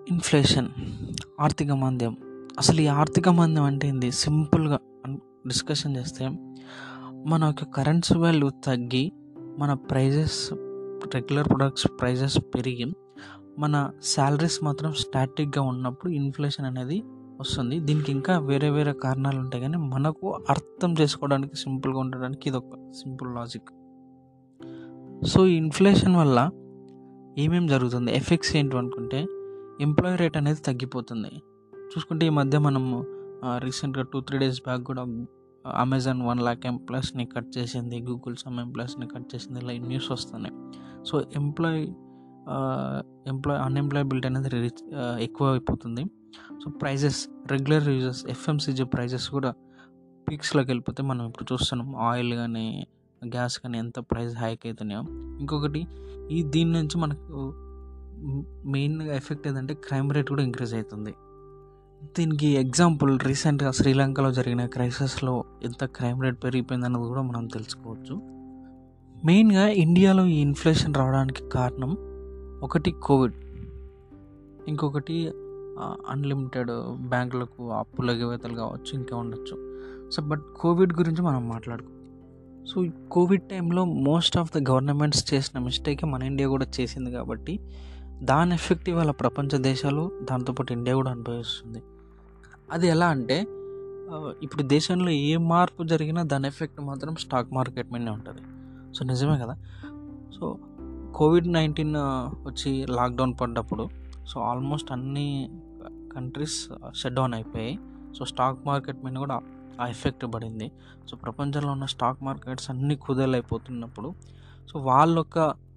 inflation ఆర్థిక మాంద్యం అసలు ఈ ఆర్థిక మాంద్యం అంటే ఏంది సింపుల్గా డిస్కషన్ చేస్తే మన యొక్క కరెన్సీ వాల్యూ తగ్గి మన ప్రైజెస్ రెగ్యులర్ ప్రొడక్ట్స్ ప్రైజెస్ పెరిగి మన శాలరీస్ మాత్రం స్టాటిక్గా ఉన్నప్పుడు ఇన్ఫ్లేషన్ అనేది వస్తుంది దీనికి ఇంకా వేరే వేరే కారణాలు ఉంటాయి కానీ మనకు అర్థం చేసుకోవడానికి సింపుల్గా ఉండడానికి ఇది ఒక సింపుల్ లాజిక్ సో ఈ ఇన్ఫ్లేషన్ వల్ల ఏమేమి జరుగుతుంది ఎఫెక్ట్స్ ఏంటి అనుకుంటే ఎంప్లాయీ రేట్ అనేది తగ్గిపోతుంది చూసుకుంటే ఈ మధ్య మనము రీసెంట్గా టూ త్రీ డేస్ బ్యాక్ కూడా అమెజాన్ వన్ ల్యాక్ ఎంప్లాయీస్ని కట్ చేసింది గూగుల్ సమ్ ఎంప్లాయీస్ని కట్ చేసింది ఇలా న్యూస్ వస్తున్నాయి సో ఎంప్లాయీ ఎంప్లాయ్ అన్ఎంప్లాయబిలిటీ అనేది రీచ్ ఎక్కువ అయిపోతుంది so prices regular uses FMCG prices కూడా పీక్స్లోకి వెళ్ళిపోతే మనం ఇప్పుడు చూస్తున్నాం ఆయిల్ కానీ గ్యాస్ కానీ ఎంత ప్రైస్ హైక్ అవుతున్నాయో ఇంకొకటి ఈ దీని నుంచి మనకు మెయిన్గా ఎఫెక్ట్ ఏంటంటే క్రైమ్ రేట్ కూడా ఇంక్రీజ్ అవుతుంది దీనికి ఎగ్జాంపుల్ రీసెంట్గా శ్రీలంకలో జరిగిన క్రైసిస్లో ఎంత క్రైమ్ రేట్ పెరిగిపోయింది అన్నది కూడా మనం తెలుసుకోవచ్చు మెయిన్గా ఇండియాలో ఈ ఇన్ఫ్లేషన్ రావడానికి కారణం ఒకటి కోవిడ్ ఇంకొకటి అన్లిమిటెడ్ బ్యాంకులకు అప్పుల ఎగవేతలు కావచ్చు ఇంకా ఉండొచ్చు సో బట్ కోవిడ్ గురించి మనం మాట్లాడుకో సో ఈ కోవిడ్ టైంలో మోస్ట్ ఆఫ్ ద గవర్నమెంట్స్ చేసిన మిస్టేక్ మన ఇండియా కూడా చేసింది కాబట్టి దాని ఎఫెక్ట్ ఇవాళ ప్రపంచ దేశాలు దాంతోపాటు ఇండియా కూడా అనుభవిస్తుంది అది ఎలా అంటే ఇప్పుడు దేశంలో ఏ మార్పు జరిగినా దాని ఎఫెక్ట్ మాత్రం స్టాక్ మార్కెట్ మీదనే ఉంటుంది సో నిజమే కదా సో కోవిడ్ నైన్టీన్ వచ్చి లాక్డౌన్ పడ్డప్పుడు సో ఆల్మోస్ట్ అన్ని కంట్రీస్ షట్ డౌన్ అయిపోయాయి సో స్టాక్ మార్కెట్ మీద కూడా ఆ ఎఫెక్ట్ పడింది సో ప్రపంచంలో ఉన్న స్టాక్ మార్కెట్స్ అన్నీ కుదేలైపోతున్నప్పుడు సో వాళ్ళొక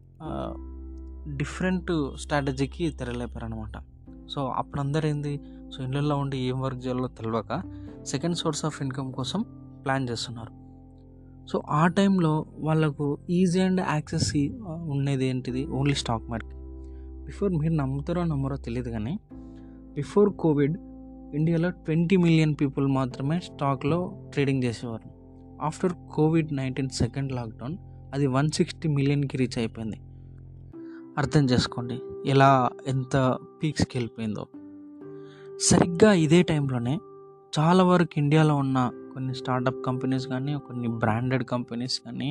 డిఫరెంట్ స్ట్రాటజీకి తెరలేపారు అనమాట సో అప్పుడు అందరు ఏంది సో ఇళ్ళల్లో ఉండి ఏం వర్క్ చేయాలో తెలియక సెకండ్ సోర్స్ ఆఫ్ ఇన్కమ్ కోసం ప్లాన్ చేస్తున్నారు సో ఆ టైంలో వాళ్ళకు ఈజీ అండ్ యాక్సెస్ ఉండేది ఏంటిది ఓన్లీ స్టాక్ మార్కెట్ బిఫోర్ మీరు నమ్ముతారో నమ్మరో తెలియదు కానీ బిఫోర్ కోవిడ్ ఇండియాలో ట్వంటీ మిలియన్ పీపుల్ మాత్రమే స్టాక్లో ట్రేడింగ్ చేసేవారు after covid nineteen second lockdown అది వన్ సిక్స్టీ మిలియన్కి రీచ్ అయిపోయింది అర్థం చేసుకోండి ఎలా ఎంత పీక్స్కి వెళ్ళిపోయిందో సరిగ్గా ఇదే టైంలోనే చాలా వరకు ఇండియాలో ఉన్న కొన్ని స్టార్టప్ కంపెనీస్ కానీ కొన్ని బ్రాండెడ్ కంపెనీస్ కానీ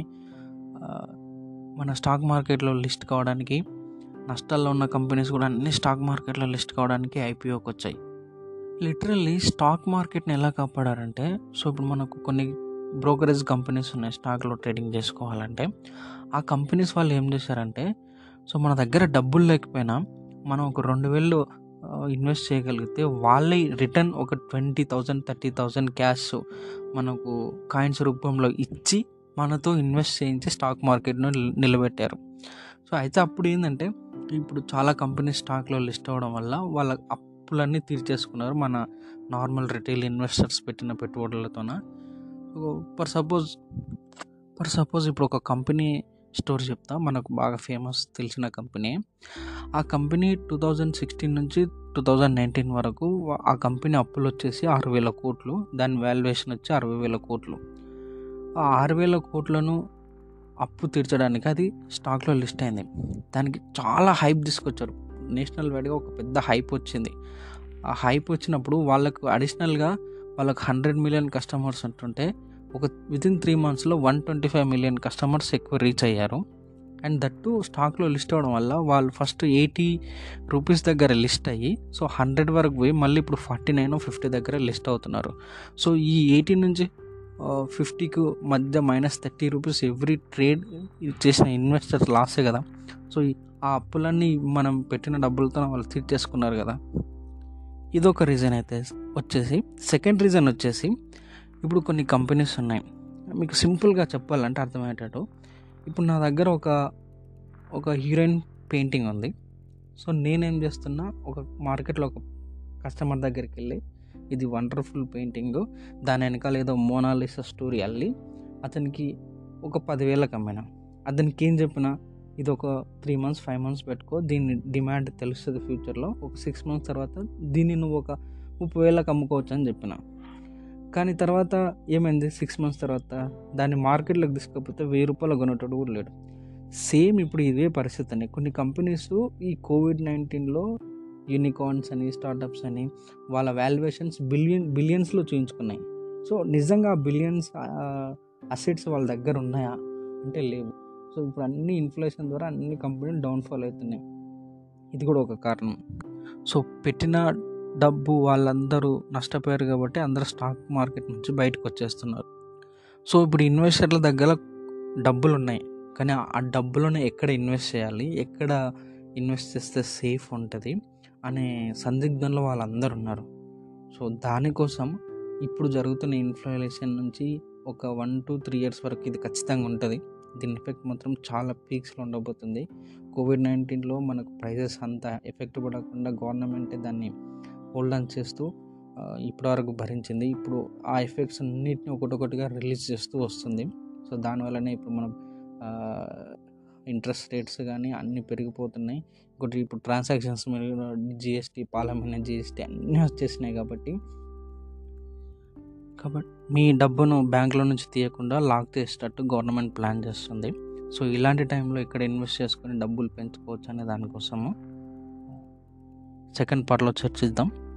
మన స్టాక్ మార్కెట్లో లిస్ట్ కావడానికి నష్టాల్లో ఉన్న కంపెనీస్ కూడా అన్ని స్టాక్ మార్కెట్లో లిస్ట్ కావడానికి ఐపీఓకి వచ్చాయి లిటరల్లీ స్టాక్ మార్కెట్ని ఎలా కాపాడారంటే సో ఇప్పుడు మనకు కొన్ని బ్రోకరేజ్ కంపెనీస్ ఉన్నాయి స్టాక్లో ట్రేడింగ్ చేసుకోవాలంటే ఆ కంపెనీస్ వాళ్ళు ఏం చేశారంటే సో మన దగ్గర డబ్బులు లేకపోయినా మనం ఒక రెండు వేలు ఇన్వెస్ట్ చేయగలిగితే వాళ్ళే రిటర్న్ ఒక twenty thousand thirty thousand cash మనకు కాయిన్స్ రూపంలో ఇచ్చి మనతో ఇన్వెస్ట్ చేయించి స్టాక్ మార్కెట్ను నిలబెట్టారు సో అయితే అప్పుడు ఏంటంటే ఇప్పుడు చాలా కంపెనీస్ స్టాక్లో లిస్ట్ అవ్వడం వల్ల వాళ్ళ అప్పులన్నీ తీర్చేసుకున్నారు మన నార్మల్ రిటైల్ ఇన్వెస్టర్స్ పెట్టిన పెట్టుబడులతోన ఫర్ సపోజ్ ఫర్ సపోజ్ ఇప్పుడు ఒక కంపెనీ స్టోరీ చెప్తా మనకు బాగా ఫేమస్ తెలిసిన కంపెనీ ఆ కంపెనీ టూ థౌజండ్ సిక్స్టీన్ నుంచి టూ థౌజండ్ నైన్టీన్ వరకు ఆ కంపెనీ అప్పులు వచ్చేసి ఆరు వేల కోట్లు దాని వాల్యుయేషన్ వచ్చి అరవై వేల కోట్లు ఆ ఆరు వేల కోట్లను అప్పు తీర్చడానికి అది స్టాక్లో లిస్ట్ అయింది దానికి చాలా హైప్ తీసుకొచ్చారు నేషనల్ వైడ్గా ఒక పెద్ద హైప్ వచ్చింది ఆ హైప్ వచ్చినప్పుడు వాళ్ళకు అడిషనల్గా వాళ్ళకు హండ్రెడ్ మిలియన్ కస్టమర్స్ ఉంటుంటే ఒక వితిన్ త్రీ మంత్స్లో one twenty five million customers ఎక్కువ రీచ్ అయ్యారు అండ్ దట్టు స్టాక్లో లిస్ట్ అవ్వడం వల్ల వాళ్ళు ఫస్ట్ ఎయిటీ రూపీస్ దగ్గర లిస్ట్ అయ్యి సో హండ్రెడ్ వరకు పోయి మళ్ళీ ఇప్పుడు ఫార్టీ నైన్ ఫిఫ్టీ దగ్గర లిస్ట్ అవుతున్నారు సో ఈ ఎయిటీ నుంచి ఫిఫ్టీకి మధ్య minus thirty rupees every trade చేసిన ఇన్వెస్టర్స్ లాసే కదా సో ఆ అప్పులన్నీ మనం పెట్టిన డబ్బులతో వాళ్ళు తీర్చేసుకున్నారు కదా ఇదొక రీజన్ అయితే వచ్చేసి సెకండ్ రీజన్ వచ్చేసి ఇప్పుడు కొన్ని కంపెనీస్ ఉన్నాయి మీకు సింపుల్గా చెప్పాలంటే అర్థమయ్యేటట్టు ఇప్పుడు నా దగ్గర ఒక ఒక హీరోయిన్ పెయింటింగ్ ఉంది సో నేనేం చేస్తున్నా ఒక మార్కెట్లో ఒక కస్టమర్ దగ్గరికి వెళ్ళి ఇది వండర్ఫుల్ పెయింటింగ్ దాని వెనకాల ఏదో మోనాలిసా స్టోరీ అల్లి అతనికి ఒక పదివేలకు అమ్మిన అతనికి ఏం చెప్పిన ఇది ఒక త్రీ మంత్స్ ఫైవ్ మంత్స్ పెట్టుకో దీని డిమాండ్ తెలుస్తుంది ఫ్యూచర్లో ఒక సిక్స్ మంత్స్ తర్వాత దీన్ని నువ్వు ఒక ముప్పై వేలకు అమ్ముకోవచ్చు అని చెప్పిన కానీ తర్వాత ఏమైంది సిక్స్ మంత్స్ తర్వాత దాన్ని మార్కెట్లోకి తీసుకపోతే వెయ్యి రూపాయలు కొనేటోడు కూడా లేడు సేమ్ ఇప్పుడు ఇదే పరిస్థితి అండి కొన్ని కంపెనీస్ ఈ కోవిడ్ నైన్టీన్లో యూనికార్న్స్ అని స్టార్టప్స్ అని వాళ్ళ వాల్యుయేషన్స్ బిలియన్ బిలియన్స్లో చూపించుకున్నాయి సో నిజంగా బిలియన్స్ అసెట్స్ వాళ్ళ దగ్గర ఉన్నాయా అంటే లేవు సో ఇప్పుడు అన్ని ఇన్ఫ్లేషన్ ద్వారా అన్ని కంపెనీలు డౌన్ఫాల్ అవుతున్నాయి ఇది కూడా ఒక కారణం సో పెట్టిన డబ్బు వాళ్ళందరూ నష్టపోయారు కాబట్టి అందరూ స్టాక్ మార్కెట్ నుంచి బయటకు వచ్చేస్తున్నారు సో ఇప్పుడు ఇన్వెస్టర్ల దగ్గర డబ్బులు ఉన్నాయి కానీ ఆ డబ్బులను ఎక్కడ ఇన్వెస్ట్ చేయాలి ఎక్కడ ఇన్వెస్ట్ చేస్తే సేఫ్ ఉంటుంది అనే సందిగ్ధంలో వాళ్ళందరూ ఉన్నారు సో దానికోసం ఇప్పుడు జరుగుతున్న ఇన్ఫ్లేషన్ నుంచి ఒక వన్ టు త్రీ ఇయర్స్ వరకు ఇది ఖచ్చితంగా ఉంటుంది దీని ఎఫెక్ట్ మాత్రం చాలా పీక్స్లో ఉండబోతుంది కోవిడ్ నైన్టీన్లో మనకు ప్రైజెస్ అంత ఎఫెక్ట్ పడకుండా గవర్నమెంటే దాన్ని హోల్డ్ ఆన్ చేస్తూ ఆ, ఇప్పటివరకు భరించింది ఇప్పుడు ఆ ఎఫెక్ట్స్ అన్నిటిని ఒకటొకటిగా రిలీజ్ చేస్తూ వస్తుంది సో దానివల్లనే ఇప్పుడు మనం ఇంట్రెస్ట్ రేట్స్ కానీ అన్నీ పెరిగిపోతున్నాయి ఇంకోటి ఇప్పుడు ట్రాన్సాక్షన్స్ మరియు జిఎస్టీ పాలమైన జిఎస్టీ అన్నీ వచ్చేసినాయి కాబట్టి కాబట్టి మీ డబ్బును బ్యాంకులో నుంచి తీయకుండా లాక్ చేసేటట్టు గవర్నమెంట్ ప్లాన్ చేస్తుంది సో ఇలాంటి టైంలో ఇక్కడ ఇన్వెస్ట్ చేసుకొని డబ్బులు పెంచుకోవచ్చు అనే దానికోసము సెకండ్ పార్ట్లో చర్చిద్దాం